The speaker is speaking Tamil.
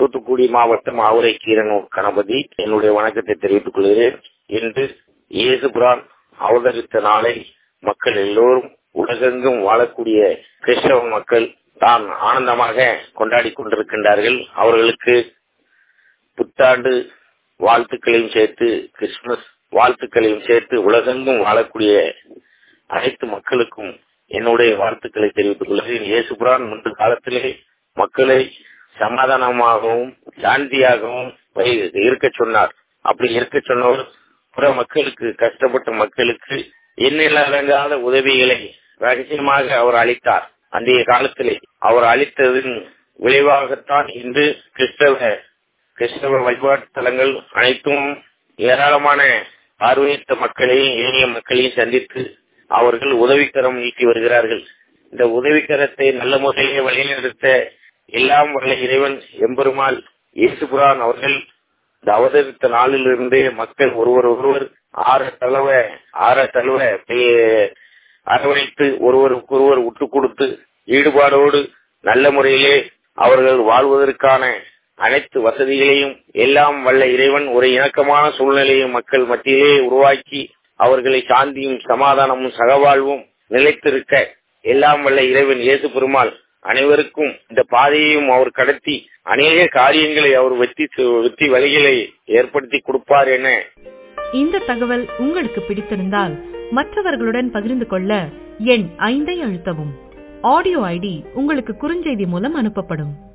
தூத்துக்குடி மாவட்டம் ஆவுரை கீரனூர் கணபதி என்னுடைய வணக்கத்தை தெரிவித்துக் கொள்கிறேன் இன்று இயேசுபிரான் அவதரித்த நாளை மக்கள் எல்லோரும் உலகெங்கும் வாழக்கூடிய கிறிஸ்தவ மக்கள் தான் ஆனந்தமாக கொண்டாடி கொண்டிருக்கின்றார்கள் அவர்களுக்கு புத்தாண்டு வாழ்த்துக்களையும் சேர்த்து கிறிஸ்துமஸ் வாழ்த்துக்களையும் சேர்த்து உலகெங்கும் வாழக்கூடிய அனைத்து மக்களுக்கும் என்னுடைய வாழ்த்துக்களை தெரிவித்துக் கொள்கிறேன் இயேசுபிரான் முன்பு காலத்திலே மக்களை சமாதானமாகவும் சாந்தியாகவும் இருக்க சொன்னார் அப்படி இருக்க சொன்னவர் புற மக்களுக்கு கஷ்டப்பட்ட மக்களுக்கு எண்ணில் அடங்காத உதவிகளை ரகசியமாக அவர் அளித்தார் அன்றைய காலத்திலே அவர் அளித்ததின் விளைவாகத்தான் இன்று கிறிஸ்தவ கிறிஸ்தவ வழிபாட்டு தலங்கள் அனைத்தும் ஏராளமான பார்வையற்ற மக்களையும் ஏனைய மக்களையும் சந்தித்து அவர்கள் உதவிக்கரம் நீட்டி வருகிறார்கள் இந்த உதவிக்கரத்தை நல்ல முறையிலே வழிநடத்த எல்லாம் வல்ல இறைவன் எம்பெருமாள் இயேசுபுரான் அவர்கள் இந்த அவதரித்த நாளிலிருந்தே மக்கள் ஒருவர் ஒருவர் ஆற தளவ ஆற தழுவ அரவணைத்து ஒருவருக்கு ஒருவர் விட்டு கொடுத்து ஈடுபாடோடு நல்ல முறையிலே அவர்கள் வாழ்வதற்கான அனைத்து வசதிகளையும் எல்லாம் வல்ல இறைவன் ஒரு இணக்கமான சூழ்நிலையை மக்கள் மத்தியிலே உருவாக்கி அவர்களை சாந்தியும் சமாதானமும் சகவாழ்வும் நிலைத்திருக்க எல்லாம் வல்ல இறைவன் இயேசு பெருமாள் அனைவருக்கும் இந்த பாதையையும் அவர் கடத்தி அநேக காரியங்களை அவர் வெற்றி வெற்றி வழிகளை ஏற்படுத்தி கொடுப்பார் என இந்த தகவல் உங்களுக்கு பிடித்திருந்தால் மற்றவர்களுடன் பகிர்ந்து கொள்ள எண் ஐந்தை அழுத்தவும் ஆடியோ ஐடி உங்களுக்கு குறுஞ்செய்தி மூலம் அனுப்பப்படும்